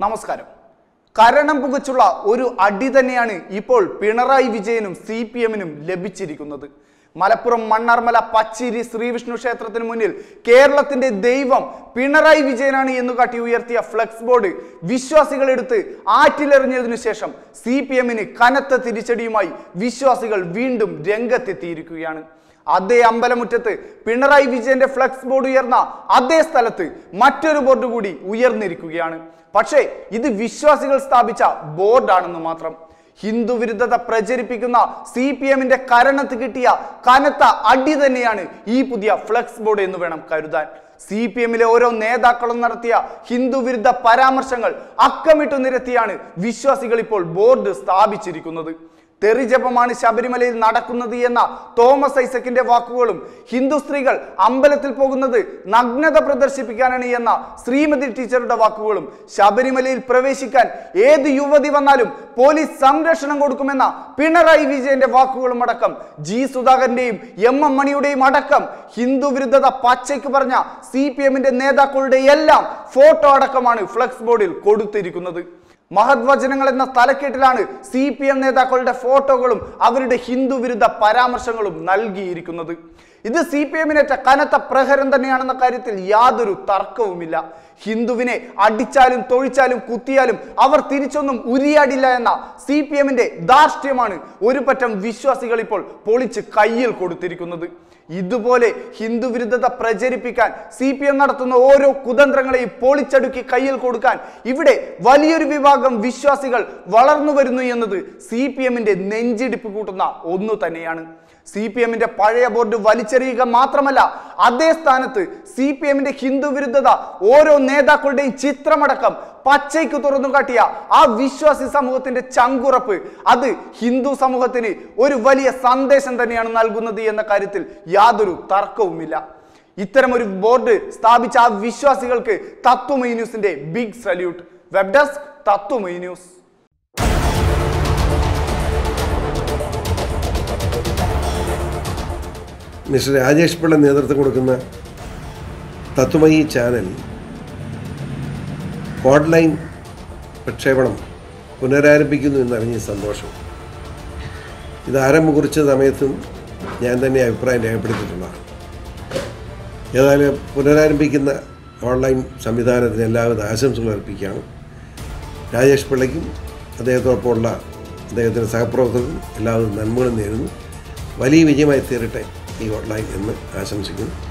നമസ്കാരം കരണം പുകച്ചുള്ള ഒരു അടി തന്നെയാണ് ഇപ്പോൾ പിണറായി വിജയനും സി പി എമ്മിനും ലഭിച്ചിരിക്കുന്നത് മലപ്പുറം മണ്ണാർമല പച്ചിരി ശ്രീവിഷ്ണു ക്ഷേത്രത്തിന് മുന്നിൽ കേരളത്തിന്റെ ദൈവം പിണറായി വിജയനാണ് എന്ന് കാട്ടി ഉയർത്തിയ ഫ്ലെക്സ് ബോർഡ് വിശ്വാസികളെടുത്ത് ആറ്റിലെറിഞ്ഞതിനു ശേഷം സി പി എമ്മിന് കനത്ത തിരിച്ചടിയുമായി വിശ്വാസികൾ വീണ്ടും രംഗത്തെത്തിയിരിക്കുകയാണ് അതേ അമ്പലമുറ്റത്ത് പിണറായി വിജയന്റെ ഫ്ലെക്സ് ബോർഡ് ഉയർന്ന അതേ സ്ഥലത്ത് മറ്റൊരു ബോർഡ് കൂടി ഉയർന്നിരിക്കുകയാണ് പക്ഷേ ഇത് വിശ്വാസികൾ സ്ഥാപിച്ച ബോർഡാണെന്ന് മാത്രം ഹിന്ദു വിരുദ്ധത പ്രചരിപ്പിക്കുന്ന സി പി എമ്മിന്റെ കരണത്ത് കിട്ടിയ കനത്ത അടി തന്നെയാണ് ഈ പുതിയ ഫ്ലെക്സ് ബോർഡ് എന്ന് വേണം കരുതാൻ സി പി എമ്മിലെ ഓരോ നേതാക്കളും നടത്തിയ ഹിന്ദു വിരുദ്ധ പരാമർശങ്ങൾ അക്കമിട്ടു നിരത്തിയാണ് വിശ്വാസികൾ ഇപ്പോൾ ബോർഡ് സ്ഥാപിച്ചിരിക്കുന്നത് തെറിജപമാണ് ശബരിമലയിൽ നടക്കുന്നത് എന്ന തോമസ് ഐസക്കിന്റെ വാക്കുകളും ഹിന്ദു സ്ത്രീകൾ അമ്പലത്തിൽ പോകുന്നത് നഗ്നത പ്രദർശിപ്പിക്കാനാണ് എന്ന ശ്രീമതി ടീച്ചറുടെ വാക്കുകളും ശബരിമലയിൽ പ്രവേശിക്കാൻ ഏത് യുവതി വന്നാലും പോലീസ് സംരക്ഷണം കൊടുക്കുമെന്ന പിണറായി വിജയന്റെ വാക്കുകളും അടക്കം ജി സുധാകരന്റെയും എം എം മണിയുടെയും അടക്കം ഹിന്ദു വിരുദ്ധത പച്ചയ്ക്ക് പറഞ്ഞ സി പി എമ്മിന്റെ നേതാക്കളുടെ എല്ലാം ഫോട്ടോ അടക്കമാണ് ഫ്ലെക്സ് ബോർഡിൽ കൊടുത്തിരിക്കുന്നത് മഹത് വചനങ്ങൾ എന്ന തലക്കെട്ടിലാണ് സി പി എം നേതാക്കളുടെ ഫോട്ടോകളും അവരുടെ ഹിന്ദു വിരുദ്ധ പരാമർശങ്ങളും നൽകിയിരിക്കുന്നത് ഇത് സി പി എമ്മിനേറ്റ കനത്ത പ്രഹരം തന്നെയാണെന്ന കാര്യത്തിൽ യാതൊരു തർക്കവുമില്ല ഹിന്ദുവിനെ അടിച്ചാലും തൊഴിച്ചാലും കുത്തിയാലും അവർ തിരിച്ചൊന്നും ഉരിയാടില്ല എന്ന സി പി എമ്മിന്റെ ധാർഷ്ട്യമാണ് ഒരു പറ്റം വിശ്വാസികൾ ഇപ്പോൾ പൊളിച്ച് കയ്യിൽ കൊടുത്തിരിക്കുന്നത് ഇതുപോലെ ഹിന്ദു വിരുദ്ധത പ്രചരിപ്പിക്കാൻ സി പി എം നടത്തുന്ന ഓരോ കുതന്ത്രങ്ങളെയും പൊളിച്ചടുക്കി കയ്യിൽ കൊടുക്കാൻ ഇവിടെ വലിയൊരു വിഭാഗം വിശ്വാസികൾ വളർന്നു വരുന്നു എന്നത് സി പി എമ്മിന്റെ നെഞ്ചിടിപ്പ് കൂട്ടുന്ന ഒന്നു തന്നെയാണ് സി പി എമ്മിന്റെ പഴയ ബോർഡ് വലിച്ചെറിയുക മാത്രമല്ല അതേ സ്ഥാനത്ത് സി പി എമ്മിന്റെ ഹിന്ദു വിരുദ്ധത ഓരോ നേതാക്കളുടെയും ചിത്രമടക്കം പച്ചയ്ക്ക് തുറന്നു കാട്ടിയ ആ വിശ്വാസി സമൂഹത്തിന്റെ ചങ്കുറപ്പ് അത് ഹിന്ദു സമൂഹത്തിന് ഒരു വലിയ സന്ദേശം തന്നെയാണ് നൽകുന്നത് എന്ന കാര്യത്തിൽ യാതൊരു തർക്കവുമില്ല ഇത്തരം ഒരു ബോർഡ് സ്ഥാപിച്ച ആ വിശ്വാസികൾക്ക് തത്വമൈ ന്യൂസിന്റെ big salute web desk Tatwamayi news mister Rajesh Pillai നേതൃത്വം കൊടുക്കുന്ന തത്വമയി ചാനൽ ഓൺലൈൻ പ്രക്ഷേപണം പുനരാരംഭിക്കുന്നു എന്നറിഞ്ഞ സന്തോഷം ഇത് ആരംഭം കുറിച്ച സമയത്തും ഞാൻ തന്നെ അഭിപ്രായം രേഖപ്പെടുത്തിയിട്ടുള്ളതാണ് ഏതായാലും പുനരാരംഭിക്കുന്ന ഓൺലൈൻ സംവിധാനത്തിന് എല്ലാവിധ ആശംസകൾ അർപ്പിക്കുകയാണ് രാജേഷ് പിള്ളയ്ക്കും അദ്ദേഹത്തോടൊപ്പമുള്ള അദ്ദേഹത്തിൻ്റെ സഹപ്രവർത്തകർക്കും എല്ലാവിധ നന്മകളും നേരുന്നു വലിയ വിജയമായി തീരട്ടെ ഈ ഓൺലൈൻ എന്ന് ആശംസിക്കുന്നു